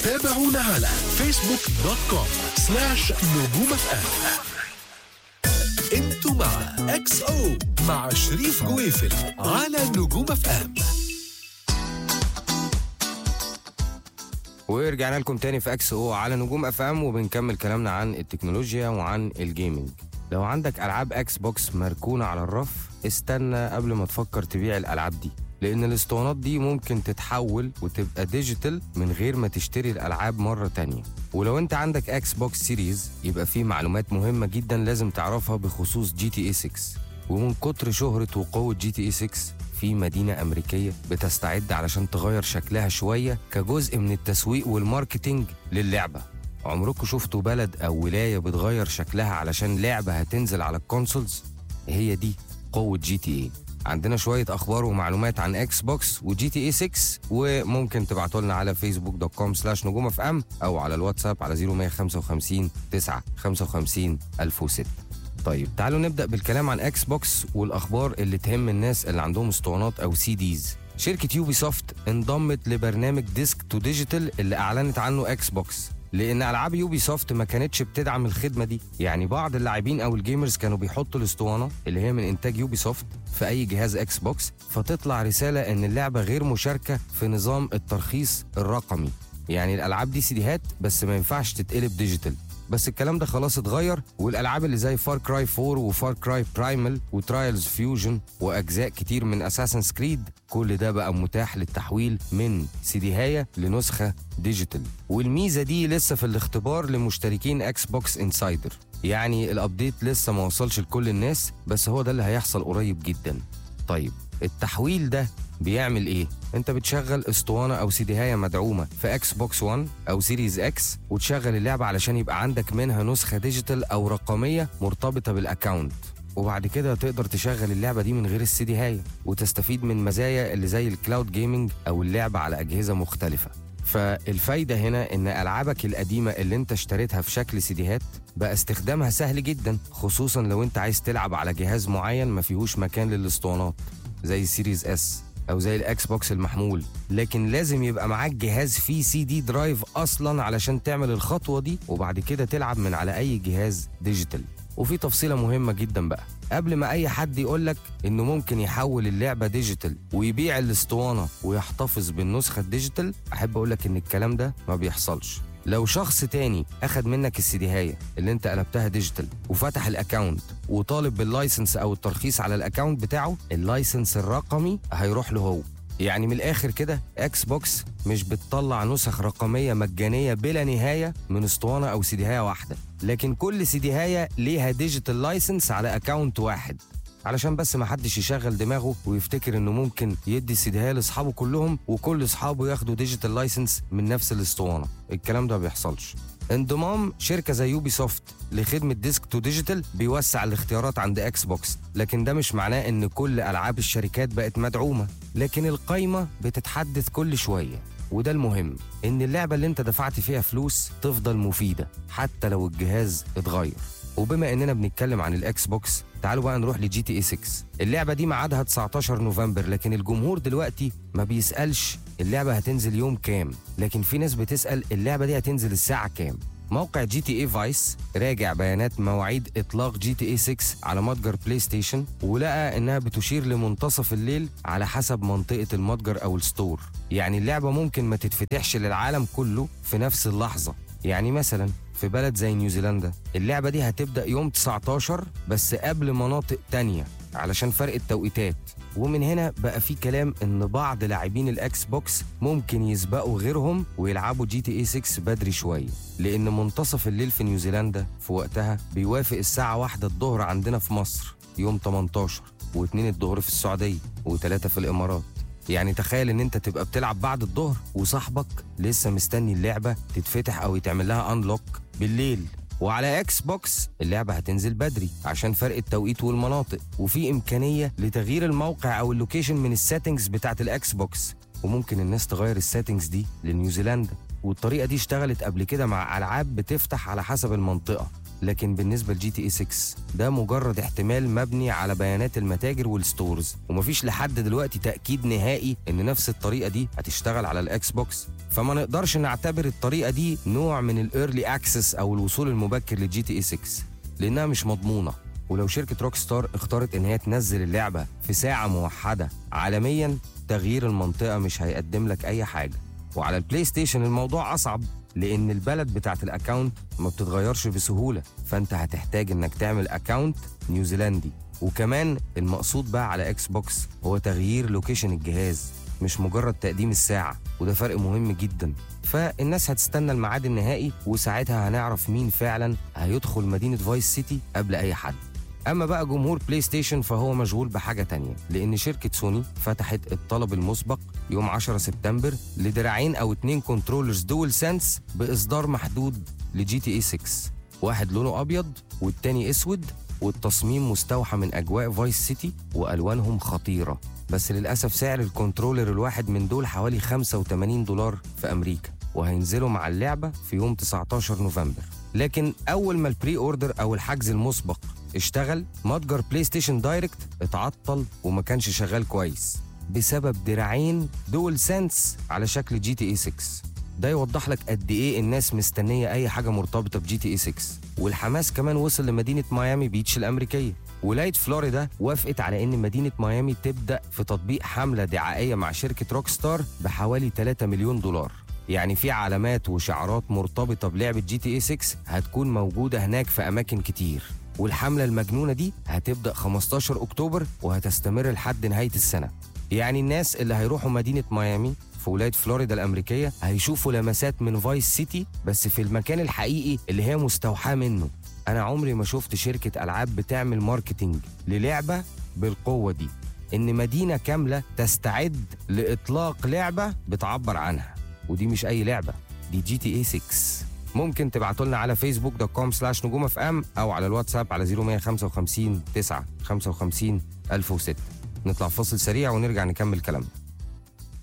تابعونا على فيسبوك دوت كوم سلاش نجوم اف ام انتوا مع اكس او مع شريف جويفل على نجوم اف ام ورجعنا لكم تاني في اكس او على نجوم اف ام وبنكمل كلامنا عن التكنولوجيا وعن الجيمنج لو عندك العاب اكس بوكس مركونه على الرف استنى قبل ما تفكر تبيع الالعاب دي لان الاسطوانات دي ممكن تتحول وتبقى ديجيتال من غير ما تشتري الالعاب مره تانية ولو انت عندك اكس بوكس سيريز يبقى في معلومات مهمه جدا لازم تعرفها بخصوص جي تي اي 6 ومن كتر شهره وقوه جي تي اي 6 في مدينة أمريكية بتستعد علشان تغير شكلها شوية كجزء من التسويق والماركتينج للعبة عمركم شفتوا بلد أو ولاية بتغير شكلها علشان لعبة هتنزل على الكونسولز هي دي قوة جي تي اي عندنا شوية أخبار ومعلومات عن إكس بوكس وجي تي اي 6 وممكن تبعتوا لنا على فيسبوك دوت كوم سلاش نجوم اف ام أو على الواتساب على 0155 9 55 1006 طيب تعالوا نبدا بالكلام عن اكس بوكس والاخبار اللي تهم الناس اللي عندهم اسطوانات او سي ديز شركه يوبي سوفت انضمت لبرنامج ديسك تو ديجيتال اللي اعلنت عنه اكس بوكس لان العاب يوبي سوفت ما كانتش بتدعم الخدمه دي يعني بعض اللاعبين او الجيمرز كانوا بيحطوا الاسطوانه اللي هي من انتاج يوبي سوفت في اي جهاز اكس بوكس فتطلع رساله ان اللعبه غير مشاركه في نظام الترخيص الرقمي يعني الالعاب دي سيديهات بس ما ينفعش تتقلب ديجيتال بس الكلام ده خلاص اتغير والالعاب اللي زي فار كراي 4 وفار كراي برايمال وترايلز فيوجن واجزاء كتير من اساسن سكريد كل ده بقى متاح للتحويل من سيديهايه لنسخه ديجيتال والميزه دي لسه في الاختبار لمشتركين اكس بوكس انسايدر يعني الابديت لسه ما وصلش لكل الناس بس هو ده اللي هيحصل قريب جدا طيب التحويل ده بيعمل ايه؟ انت بتشغل اسطوانه او سيديهايه مدعومه في اكس بوكس 1 او سيريز اكس وتشغل اللعبه علشان يبقى عندك منها نسخه ديجيتال او رقميه مرتبطه بالاكاونت وبعد كده تقدر تشغل اللعبه دي من غير السيديهايه وتستفيد من مزايا اللي زي الكلاود جيمنج او اللعبه على اجهزه مختلفه فالفايدة هنا إن ألعابك القديمة اللي أنت اشتريتها في شكل سيديهات بقى استخدامها سهل جدا خصوصا لو أنت عايز تلعب على جهاز معين ما فيهوش مكان للاسطوانات زي السيريز اس او زي الاكس بوكس المحمول لكن لازم يبقى معاك جهاز فيه سي دي درايف اصلا علشان تعمل الخطوه دي وبعد كده تلعب من على اي جهاز ديجيتال وفي تفصيله مهمه جدا بقى قبل ما اي حد يقولك انه ممكن يحول اللعبه ديجيتال ويبيع الاسطوانه ويحتفظ بالنسخه الديجيتال احب اقولك ان الكلام ده ما بيحصلش لو شخص تاني اخد منك السيديهايه اللي انت قلبتها ديجيتال وفتح الاكونت وطالب باللايسنس او الترخيص على الاكونت بتاعه اللايسنس الرقمي هيروح له هو يعني من الاخر كده اكس بوكس مش بتطلع نسخ رقميه مجانيه بلا نهايه من اسطوانه او سيديهايه واحده لكن كل سيديهايه ليها ديجيتال لايسنس على اكونت واحد علشان بس ما حدش يشغل دماغه ويفتكر انه ممكن يدي السيديهايه لاصحابه كلهم وكل اصحابه ياخدوا ديجيتال لايسنس من نفس الاسطوانه الكلام ده ما بيحصلش انضمام شركه زي يوبي سوفت لخدمه ديسك تو ديجيتال بيوسع الاختيارات عند اكس بوكس لكن ده مش معناه ان كل العاب الشركات بقت مدعومه لكن القايمه بتتحدث كل شويه وده المهم ان اللعبه اللي انت دفعت فيها فلوس تفضل مفيده حتى لو الجهاز اتغير وبما اننا بنتكلم عن الاكس بوكس تعالوا بقى نروح لجي تي اي 6 اللعبه دي ميعادها 19 نوفمبر لكن الجمهور دلوقتي ما بيسالش اللعبه هتنزل يوم كام لكن في ناس بتسال اللعبه دي هتنزل الساعه كام موقع جي تي اي فايس راجع بيانات مواعيد اطلاق جي تي اي 6 على متجر بلاي ستيشن ولقى انها بتشير لمنتصف الليل على حسب منطقه المتجر او الستور يعني اللعبه ممكن ما تتفتحش للعالم كله في نفس اللحظه يعني مثلا في بلد زي نيوزيلندا اللعبة دي هتبدأ يوم 19 بس قبل مناطق تانية علشان فرق التوقيتات ومن هنا بقى في كلام ان بعض لاعبين الاكس بوكس ممكن يسبقوا غيرهم ويلعبوا جي تي اي 6 بدري شويه لان منتصف الليل في نيوزيلندا في وقتها بيوافق الساعه واحدة الظهر عندنا في مصر يوم 18 و2 الظهر في السعوديه و3 في الامارات يعني تخيل ان انت تبقى بتلعب بعد الظهر وصاحبك لسه مستني اللعبه تتفتح او يتعمل لها انلوك بالليل وعلى اكس بوكس اللعبة هتنزل بدري عشان فرق التوقيت والمناطق وفي إمكانية لتغيير الموقع أو اللوكيشن من السيتنجز بتاعت الأكس بوكس وممكن الناس تغير السيتنجز دي لنيوزيلندا والطريقة دي اشتغلت قبل كده مع ألعاب بتفتح على حسب المنطقة لكن بالنسبه لجي تي اي 6 ده مجرد احتمال مبني على بيانات المتاجر والستورز ومفيش لحد دلوقتي تاكيد نهائي ان نفس الطريقه دي هتشتغل على الاكس بوكس فما نقدرش نعتبر الطريقه دي نوع من الايرلي اكسس او الوصول المبكر للجي تي اي 6 لانها مش مضمونه ولو شركه روك ستار اختارت ان هي تنزل اللعبه في ساعه موحده عالميا تغيير المنطقه مش هيقدم لك اي حاجه وعلى البلاي ستيشن الموضوع اصعب لان البلد بتاعت الاكونت ما بتتغيرش بسهوله فانت هتحتاج انك تعمل اكونت نيوزيلندي وكمان المقصود بقى على اكس بوكس هو تغيير لوكيشن الجهاز مش مجرد تقديم الساعه وده فرق مهم جدا فالناس هتستنى الميعاد النهائي وساعتها هنعرف مين فعلا هيدخل مدينه فايس سيتي قبل اي حد اما بقى جمهور بلاي ستيشن فهو مشغول بحاجه تانية لان شركه سوني فتحت الطلب المسبق يوم 10 سبتمبر لدراعين او اتنين كنترولرز دول سنس باصدار محدود لجي تي اي 6 واحد لونه ابيض والتاني اسود والتصميم مستوحى من اجواء فايس سيتي والوانهم خطيره بس للاسف سعر الكنترولر الواحد من دول حوالي 85 دولار في امريكا وهينزلوا مع اللعبه في يوم 19 نوفمبر لكن اول ما البري اوردر او الحجز المسبق اشتغل متجر بلاي ستيشن دايركت اتعطل وما كانش شغال كويس بسبب دراعين دول سنس على شكل جي تي اي 6 ده يوضح لك قد ايه الناس مستنيه اي حاجه مرتبطه بجي تي اي 6 والحماس كمان وصل لمدينه ميامي بيتش الامريكيه ولايه فلوريدا وافقت على ان مدينه ميامي تبدا في تطبيق حمله دعائيه مع شركه روك ستار بحوالي 3 مليون دولار يعني في علامات وشعارات مرتبطه بلعبه جي تي اي 6 هتكون موجوده هناك في اماكن كتير والحمله المجنونه دي هتبدا 15 اكتوبر وهتستمر لحد نهايه السنه يعني الناس اللي هيروحوا مدينه ميامي في ولايه فلوريدا الامريكيه هيشوفوا لمسات من فايس سيتي بس في المكان الحقيقي اللي هي مستوحاه منه انا عمري ما شفت شركه العاب بتعمل ماركتينج للعبه بالقوه دي ان مدينه كامله تستعد لاطلاق لعبه بتعبر عنها ودي مش اي لعبه دي جي تي اي 6 ممكن تبعتوا لنا على فيسبوك دوت كوم سلاش نجوم اف ام او على الواتساب على 0155 9 55 1006 نطلع فاصل سريع ونرجع نكمل كلامنا